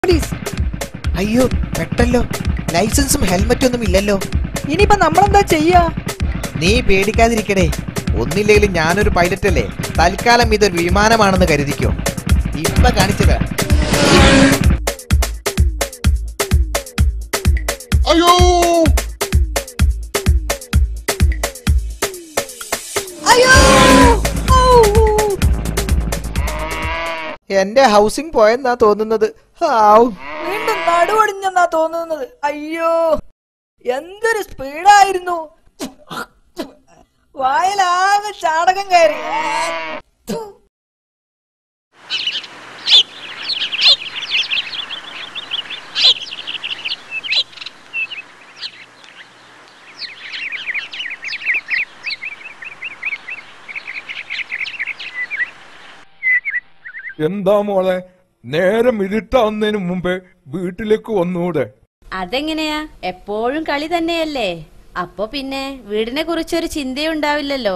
Police അയ്യോ പെട്ടല്ലോ ലൈസൻസും ഹെൽമറ്റും ഒന്നും ഇല്ലല്ലോ ഇനിയിപ്പോ നമ്മളെന്താ ചെയ്യാ നീ പേടിക്കാതിരിക്കടേ ഒന്നില്ലെങ്കിലും ഞാനൊരു പൈലറ്റ് അല്ലേ തൽക്കാലം ഇതൊരു വിമാനമാണെന്ന് കരുതിക്കോ ഇപ്പൊ കാണിച്ചു തരാം അയ്യോ അയ്യോ ഔ. എന്റെ ഹൗസിംഗ് പോയെന്നാ തോന്നുന്നത് ഹാവ് വീണ്ടും നടുവടിഞ്ഞെന്നാ തോന്നുന്നത് അയ്യോ എന്തൊരു സ്പീഡായിരുന്നു വായിലാകെ ചാടകം കയറി ഥു. എന്താ മോളെ നേരം ഇരുട്ടാവുന്നതിന് മുമ്പേ വീട്ടിലേക്ക് വന്നൂടെ അതെങ്ങനെയാ എപ്പോഴും കളി തന്നെയല്ലേ അപ്പൊ പിന്നെ വീടിനെ കുറിച്ചൊരു ചിന്തയുണ്ടാവില്ലല്ലോ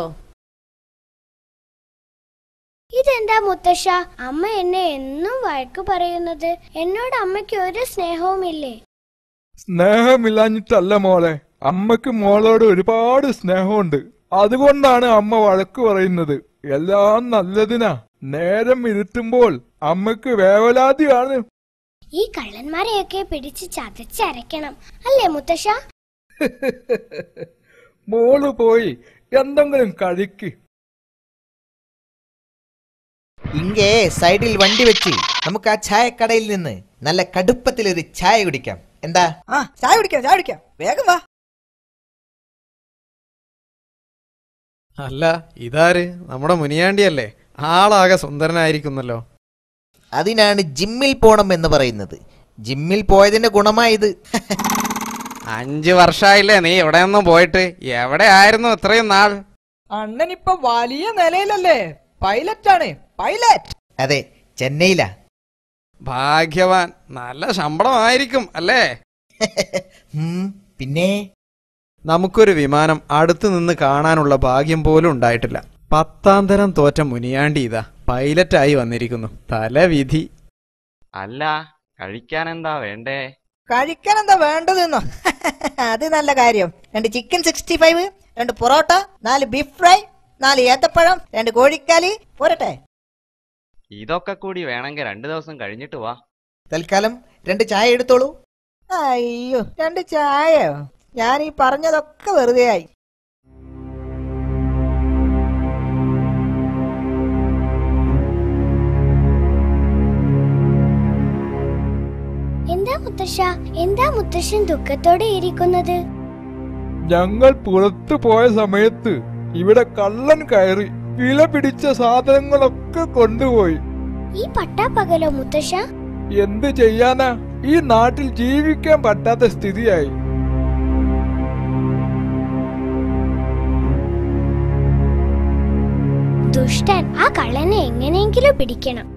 ഇതെന്താ മുത്തശ്ശ അമ്മ എന്നെ എന്നും വഴക്ക് പറയുന്നത് എന്നോട് അമ്മയ്ക്ക് ഒരു സ്നേഹവുമില്ലേ സ്നേഹമില്ലാഞ്ഞിട്ടല്ല മോളെ അമ്മക്ക് മോളോട് ഒരുപാട് സ്നേഹമുണ്ട് അതുകൊണ്ടാണ് അമ്മ വഴക്ക് പറയുന്നത് എല്ലാം നല്ലതിനാ നേരം ഇരുട്ടുമ്പോൾ അമ്മക്ക് വേവലാതിയാണ് ഈ കള്ളന്മാരെയൊക്കെ പിടിച്ച് ചതച്ചരയ്ക്കണം അല്ലേ മുത്തശ്ശ മോള് പോയി എന്തെങ്കിലും കഴിക്ക് ഇങ്ങേ സൈഡിൽ വണ്ടി വെച്ച് നമുക്ക് ആ ചായക്കടയിൽ നിന്ന് നല്ല കടുപ്പത്തിൽ ഒരു ചായ കുടിക്കാം എന്താ ആ ചായ കുടിക്കാം ചായ കുടിക്കാം വേഗം വാ അല്ല ഇതാര് നമ്മുടെ മുനിയാണ്ടിയല്ലേ ആളാകെ സുന്ദരനായിരിക്കുന്നല്ലോ അതിനാണ് ജിമ്മിൽ പോണം എന്ന് പറയുന്നത് ജിമ്മിൽ പോയതിന്റെ ഗുണമായത് അഞ്ചു വർഷമായില്ലേ നീ ഇവിടെ നിന്നും പോയിട്ട് എവിടെ ആയിരുന്നു ഇത്രയും നാൾ അണ്ണനിപ്പൊ വലിയ നിലയിലല്ലേ പൈലറ്റ് ആണ് പൈലറ്റ് അതെ ചെന്നൈയിലാ ഭാഗ്യവാൻ നല്ല ശമ്പളമായിരിക്കും അല്ലേ ഉം, പിന്നെ നമുക്കൊരു വിമാനം അടുത്തു നിന്ന് കാണാനുള്ള ഭാഗ്യം പോലും ഉണ്ടായിട്ടില്ല പത്താം തരം തോറ്റ മുനിയാണ്ടി ഇതാ പൈലറ്റായി വന്നിരിക്കുന്നു തലവിധി അല്ല കഴിക്കാൻ എന്താ വേണ്ടേ കഴിക്കാൻ എന്താ വേണ്ടതെന്നോ അത് നല്ല കാര്യം രണ്ട് ചിക്കൻ സിക്സ്റ്റി ഫൈവ് രണ്ട് പൊറോട്ട നാല് ബീഫ് ഫ്രൈ നാല് ഏത്തപ്പഴം രണ്ട് കോഴിക്കാലി പോരട്ടെ ഇതൊക്കെ കൂടി വേണമെങ്കിൽ രണ്ടു ദിവസം കഴിഞ്ഞിട്ട് വാ തൽക്കാലം രണ്ട് ചായ എടുത്തോളൂ അയ്യോ രണ്ട് ചായയോ ഞാൻ ഈ പറഞ്ഞതൊക്കെ വെറുതെ ആയി എന്താ മുത്തശ്ശ എന്താ മുത്തശ്ശൻ ദുഃഖത്തോടെ ഇരിക്കുന്നത് ഞങ്ങൾ പുറത്തു പോയ സമയത്ത് ഇവിടെ കള്ളൻ കയറി വില പിടിച്ച സാധനങ്ങളൊക്കെ കൊണ്ടുപോയി ഈ പട്ടാപ്പകലോ മുത്തശ്ശ എന്ത് ചെയ്യാനാ ഈ നാട്ടിൽ ജീവിക്കാൻ പറ്റാത്ത സ്ഥിതിയായി ദുഷ്ടൻ ആ കള്ളനെ എങ്ങനെയെങ്കിലും പിടിക്കണം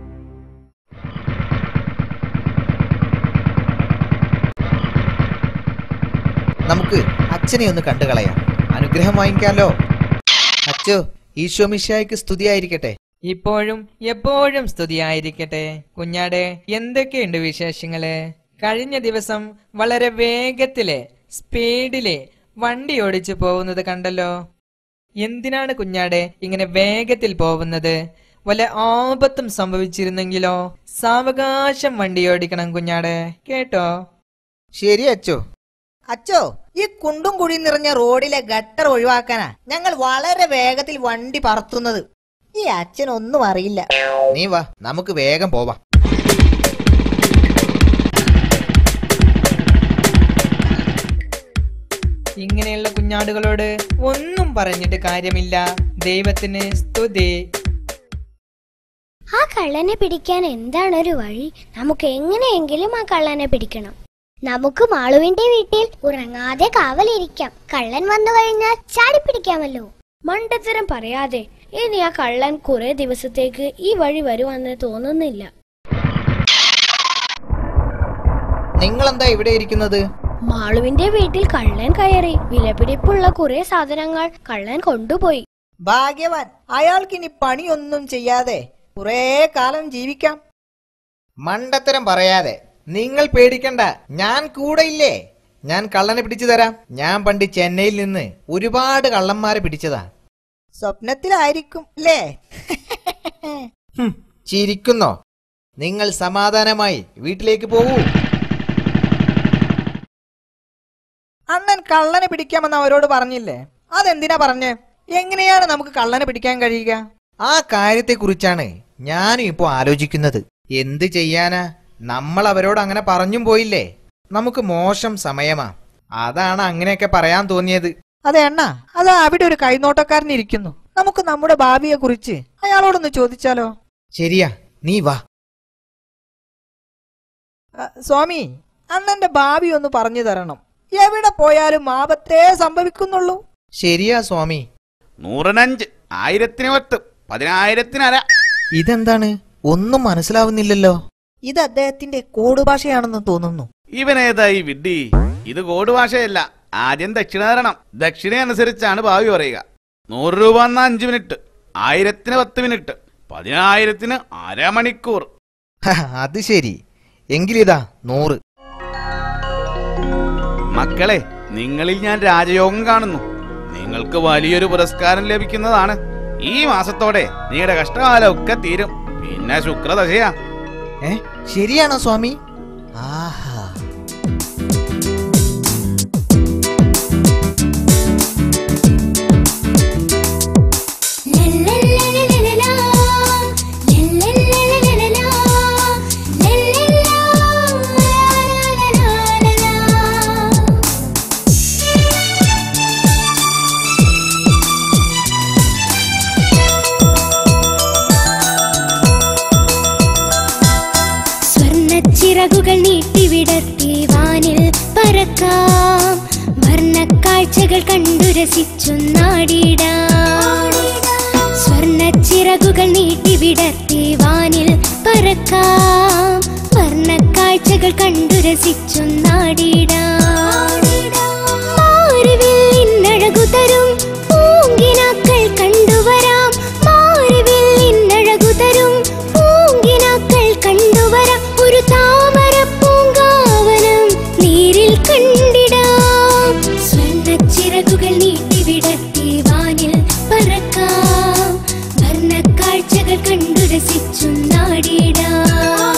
നമുക്ക് അച്ഛനെ ഒന്ന് കണ്ടു കളയാം അനുഗ്രഹം വാങ്ങിക്കാലോ അച്ചോ ഈശോ മിശായ്ക്ക് സ്തുതിയായിരിക്കട്ടെ ഇപ്പോഴും എപ്പോഴും സ്തുതിയായിരിക്കട്ടെ കുഞ്ഞാടെ എന്തൊക്കെയുണ്ട് വിശേഷങ്ങള് കഴിഞ്ഞ ദിവസം വളരെ വേഗത്തില് സ്പീഡില് വണ്ടി ഓടിച്ചു പോകുന്നത് കണ്ടല്ലോ എന്തിനാണ് കുഞ്ഞാടെ ഇങ്ങനെ വേഗത്തിൽ പോകുന്നത് വല്ല ആപത്തും സംഭവിച്ചിരുന്നെങ്കിലോ സാവകാശം വണ്ടി ഓടിക്കണം കുഞ്ഞാടെ കേട്ടോ ശരി അച്ചോ അച്ചോ ഈ കുണ്ടും കുഴിയും നിറഞ്ഞ റോഡിലെ ഗട്ടർ ഒഴിവാക്കാനാ ഞങ്ങൾ വളരെ വേഗത്തിൽ വണ്ടി പറത്തുന്നത് ഈ അച്ഛനൊന്നും അറിയില്ല നീ വാ നമുക്ക് വേഗം പോവാം ഇങ്ങനെയുള്ള കുഞ്ഞാടുകളോട് ഒന്നും പറഞ്ഞിട്ട് കാര്യമില്ല ദൈവത്തിന് സ്തുതി ആ കള്ളനെ പിടിക്കാൻ എന്താണ് ഒരു വഴി നമുക്ക് എങ്ങനെയെങ്കിലും ആ കള്ളനെ പിടിക്കണം നമുക്ക് മാളുവിന്റെ വീട്ടിൽ ഉറങ്ങാതെ കാവലിരിക്കാം കള്ളൻ വന്നു കഴിഞ്ഞാൽ ചാടി പിടിക്കാമല്ലോ മണ്ടത്തരം പറയാതെ ഇനി ആ കള്ളൻ കുറെ ദിവസത്തേക്ക് ഈ വഴി വരുമെന്ന് തോന്നുന്നില്ല നിങ്ങളെന്താ ഇവിടെ ഇരിക്കുന്നത് മാളുവിന്റെ വീട്ടിൽ കള്ളൻ കയറി വിലപിടിപ്പുള്ള കുറെ സാധനങ്ങൾ കള്ളൻ കൊണ്ടുപോയി ഭാഗ്യവാൻ അയാൾക്കിനി പണിയൊന്നും ചെയ്യാതെ കുറേ കാലം ജീവിക്കാം മണ്ടത്തരം പറയാതെ നിങ്ങൾ പേടിക്കണ്ട ഞാൻ കൂടെ ഇല്ലേ ഞാൻ കള്ളനെ പിടിച്ചു തരാം ഞാൻ പണ്ട് ചെന്നൈയിൽ നിന്ന് ഒരുപാട് കള്ളന്മാരെ പിടിച്ചതാ സ്വപ്നത്തിലായിരിക്കും അല്ലേ ഹും, ചിരിക്കുന്നോ നിങ്ങൾ സമാധാനമായി വീട്ടിലേക്ക് പോകൂ അണ്ണൻ കള്ളനെ പിടിക്കാമെന്ന് അവരോട് പറഞ്ഞില്ലേ അതെന്തിനാ പറഞ്ഞേ എങ്ങനെയാണ് നമുക്ക് കള്ളനെ പിടിക്കാൻ കഴിയുക ആ കാര്യത്തെക്കുറിച്ചാണ് ഞാനും ഇപ്പോ ആലോചിക്കുന്നത് എന്ത് ചെയ്യാനാ നമ്മൾ അവരോട് അങ്ങനെ പറഞ്ഞും പോയില്ലേ നമുക്ക് മോശം സമയമാ അതാണ് അങ്ങനെയൊക്കെ പറയാൻ തോന്നിയത് അതെ അണ്ണ അതാ അവിടെ ഒരു കൈനോട്ടക്കാരൻ ഇരിക്കുന്നു നമുക്ക് നമ്മുടെ ഭാവിയെ കുറിച്ച് അയാളോടൊന്ന് ചോദിച്ചാലോ ശരിയാ നീ വാ ആ, സ്വാമി അണ്ണന്റെ ഭാവി ഒന്ന് പറഞ്ഞു തരണം എവിടെ പോയാലും ആപത്തേ സംഭവിക്കുന്നുള്ളൂ ശരിയാ സ്വാമി നൂറിനഞ്ച് ആയിരത്തിന് പത്ത് പതിനായിരത്തിനര ഇതെന്താണ് ഒന്നും മനസ്സിലാവുന്നില്ലല്ലോ ഇത് അദ്ദേഹത്തിന്റെ കോഡ് ഭാഷയാണെന്ന് തോന്നുന്നു ഇവനേതായി വിഡ്ഡി ഇത് കോഡ് ഭാഷയല്ല ആദ്യം ദക്ഷിണ തരണം ദക്ഷിണ അനുസരിച്ചാണ് ഭാവി പറയുക നൂറ് രൂപ എന്ന അഞ്ച് മിനിറ്റ് ആയിരത്തിന് പത്ത് മിനിറ്റ് പതിനായിരത്തിന് അരമണിക്കൂർ ഹ, അത് ശരി എങ്കിലിതാ നൂറ് മക്കളെ നിങ്ങളിൽ ഞാൻ രാജയോഗം കാണുന്നു നിങ്ങൾക്ക് വലിയൊരു പുരസ്കാരം ലഭിക്കുന്നതാണ് ഈ മാസത്തോടെ നിങ്ങളുടെ കഷ്ടകാലം ഒക്കെ തീരും പിന്നെ ശുക്രദശയാ ഏ ശരിയാണോ സ്വാമി ആഹാ സ്വർണ്ണച്ചിറകുകൾ നീട്ടിവിടർത്തി വാനിൽ പറക്കാം വർണ്ണക്കാഴ്ചകൾ കണ്ടു രസിച്ചു നാടിടാം സ്വർണ്ണച്ചിറകുകൾ നീട്ടിവിടർത്തി വാനിൽ പറക്കാം വർണ്ണക്കാഴ്ചകൾ കണ്ടു രസിച്ചു നാടിടാം മാറിവില്ലിന്നഴകു തരും പൂങ്കിനാക്കൾ കണ്ടുവരാം മാറിവില്ലിന്നഴകു തരും പൂങ്കിനാക്കൾ കണ്ടുവരാം ഒരു താമര പൂങ്കാവനം നീരിൽ കണ്ടിടാം സ്വർണ്ണച്ചിറകുകൾ നീട്ടിവിടർത്തി വാനിൽ പറക്കാം വർണ്ണക്കാഴ്ചകൾ കണ്ടു രസിച്ചു നാടിടാം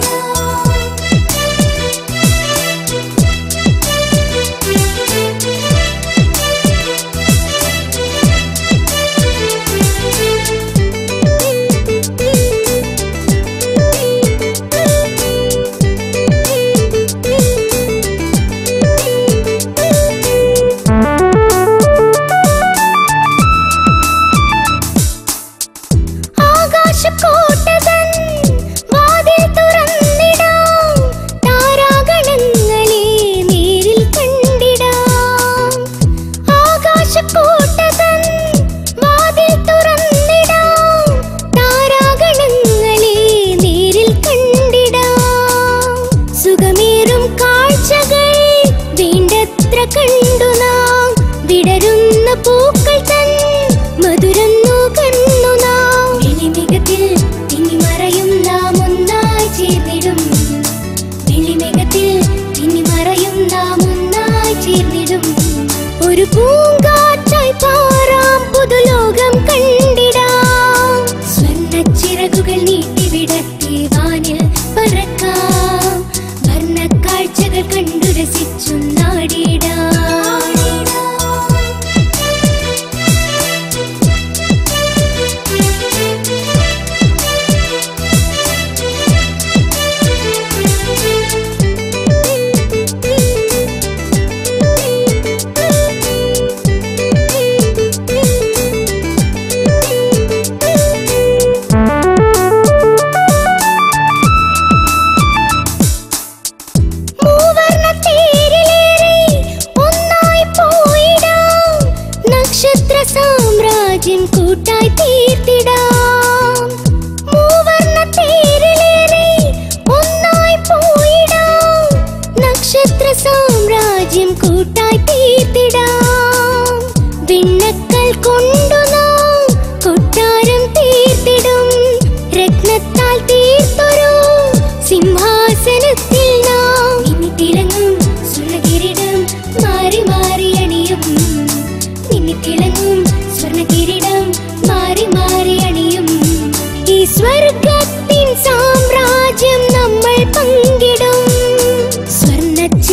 ആകാശക്കോട്ടതൻ വാതിൽ തുറന്നിടാം താരാഗണങ്ങളെ നേരിൽ കണ്ടിടാം ആകാശക്കോട്ടതൻ വാതിൽ തുറന്നിടാം താരാഗണങ്ങളെ നേരിൽ കണ്ടിടാം സുഖമേറും കാഴ്ചകൾ വേണ്ടത്ര കണ്ടു നാം വിടരുന്ന പൂക്കൾ തൻ മധുരം നുകർന്നു നാം വെളിമികത്തിൽ തിങ്ങിമറയും നാം ഒന്നായി ചേർന്നിടും വെളിമികത്തിൽ തിങ്ങിമറയും നാം ഒന്നായി ചേർന്നിടും ഒരു പൂങ്കാറ്റായി പാറാം പുതുലോകം കണ്ടിടാം സ്വർണ്ണച്ചിറകുകൾ നീട്ടിവിടത്തി വാനിൽ പറക്കാം വർണ്ണക്കാഴ്ചകൾ കണ്ടു രസിച്ചു നാടിടാം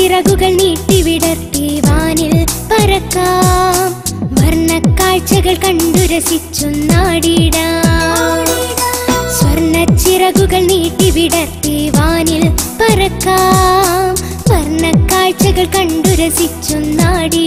ചിറകുകൾ നീട്ടി വിടർത്തി വാനിൽ പറക്കാം വർണ്ണക്കാഴ്ചകൾ കണ്ടു രസിച്ചു നാടിടാം സ്വർണ്ണ ചിറകുകൾ നീട്ടി വിടർത്തി വാനിൽ പറക്കാം വർണ്ണക്കാഴ്ചകൾ കണ്ടു രസിച്ചു നാടി